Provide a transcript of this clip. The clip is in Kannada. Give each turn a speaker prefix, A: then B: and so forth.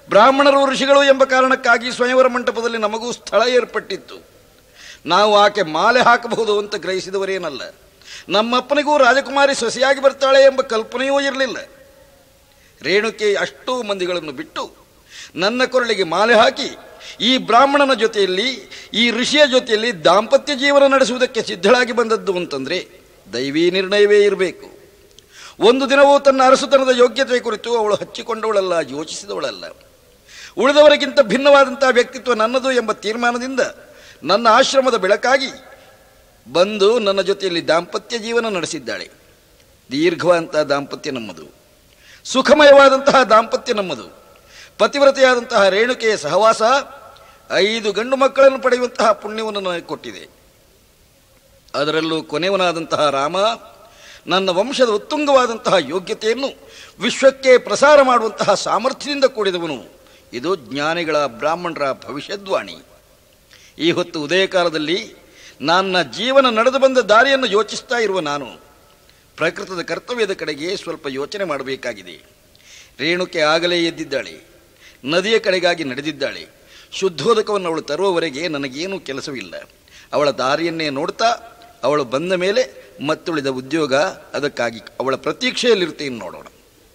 A: ಬ್ರಾಹ್ಮಣರು ಋಷಿಗಳು ಎಂಬ ಕಾರಣಕ್ಕಾಗಿ ಸ್ವಯಂವರ ಮಂಟಪದಲ್ಲಿ ನಮಗೂ ಸ್ಥಳ ಏರ್ಪಟ್ಟಿತ್ತು ನಾವು ಆಕೆ ಮಾಲೆ ಹಾಕಬಹುದು ಅಂತ ಗ್ರಹಿಸಿದವರೇನಲ್ಲ ನಮ್ಮಪ್ಪನಿಗೂ ರಾಜಕುಮಾರಿ ಸೊಸೆಯಾಗಿ ಬರ್ತಾಳೆ ಎಂಬ ಕಲ್ಪನೆಯೂ ಇರಲಿಲ್ಲ ರೇಣುಕೆ ಅಷ್ಟೂ ಮಂದಿಗಳನ್ನು ಬಿಟ್ಟು ನನ್ನ ಕೊರಳಿಗೆ ಮಾಲೆ ಹಾಕಿ ಈ ಬ್ರಾಹ್ಮಣನ ಜೊತೆಯಲ್ಲಿ ಈ ಋಷಿಯ ಜೊತೆಯಲ್ಲಿ ದಾಂಪತ್ಯ ಜೀವನ ನಡೆಸುವುದಕ್ಕೆ ಸಿದ್ಧಳಾಗಿ ಬಂದದ್ದು ಅಂತಂದರೆ ದೈವೀ ನಿರ್ಣಯವೇ ಇರಬೇಕು ಒಂದು ದಿನವೂ ತನ್ನ ಅರಸುತನದ ಯೋಗ್ಯತೆ ಕುರಿತು ಅವಳು ಹಚ್ಚಿಕೊಂಡವಳಲ್ಲ ಯೋಚಿಸಿದವಳಲ್ಲ ಉಳಿದವರಿಗಿಂತ ಭಿನ್ನವಾದಂತಹ ವ್ಯಕ್ತಿತ್ವ ನನ್ನದು ಎಂಬ ತೀರ್ಮಾನದಿಂದ ನನ್ನ ಆಶ್ರಮದ ಬೆಳಕಾಗಿ ಬಂದು ನನ್ನ ಜೊತೆಯಲ್ಲಿ ದಾಂಪತ್ಯ ಜೀವನ ನಡೆಸಿದ್ದಾಳೆ ದೀರ್ಘವಾದಂತಹ ದಾಂಪತ್ಯ ನಮ್ಮದು ಸುಖಮಯವಾದಂತಹ ದಾಂಪತ್ಯ ನಮ್ಮದು ಪತಿವ್ರತೆಯಾದಂತಹ ರೇಣುಕೆಯ ಸಹವಾಸ ಐದು ಗಂಡು ಮಕ್ಕಳನ್ನು ಪಡೆಯುವಂತಹ ಪುಣ್ಯವನ್ನು ನನಗೆ ಕೊಟ್ಟಿದೆ ಅದರಲ್ಲೂ ಕೊನೆಯವನಾದಂತಹ ರಾಮ ನನ್ನ ವಂಶದ ಉತ್ತುಂಗವಾದಂತಹ ಯೋಗ್ಯತೆಯನ್ನು ವಿಶ್ವಕ್ಕೆ ಪ್ರಸಾರ ಮಾಡುವಂತಹ ಸಾಮರ್ಥ್ಯದಿಂದ ಕೂಡಿದವನು ಇದು ಜ್ಞಾನಿಗಳ ಬ್ರಾಹ್ಮಣರ ಭವಿಷ್ಯದ್ವಾಣಿ ಈ ಹೊತ್ತು ಉದಯ ಕಾಲದಲ್ಲಿ ನನ್ನ ಜೀವನ ನಡೆದು ಬಂದ ದಾರಿಯನ್ನು ಯೋಚಿಸ್ತಾ ಇರುವ ನಾನು ಪ್ರಕೃತದ ಕರ್ತವ್ಯದ ಕಡೆಗೆ ಸ್ವಲ್ಪ ಯೋಚನೆ ಮಾಡಬೇಕಾಗಿದೆ ರೇಣುಕೆ ಆಗಲೇ ಎದ್ದಿದ್ದಾಳೆ ನದಿಯ ಕಡೆಗಾಗಿ ನಡೆದಿದ್ದಾಳೆ ಶುದ್ಧೋದಕವನ್ನು ಅವಳು ತರುವವರೆಗೆ ನನಗೇನೂ ಕೆಲಸವಿಲ್ಲ ಅವಳ ದಾರಿಯನ್ನೇ ನೋಡ್ತಾ ಅವಳು ಬಂದ ಮೇಲೆ ಮತ್ತುಳಿದ ಉದ್ಯೋಗ ಅದಕ್ಕಾಗಿ ಅವಳ ಪ್ರತೀಕ್ಷೆಯಲ್ಲಿರುತ್ತೆ ನೋಡೋಣ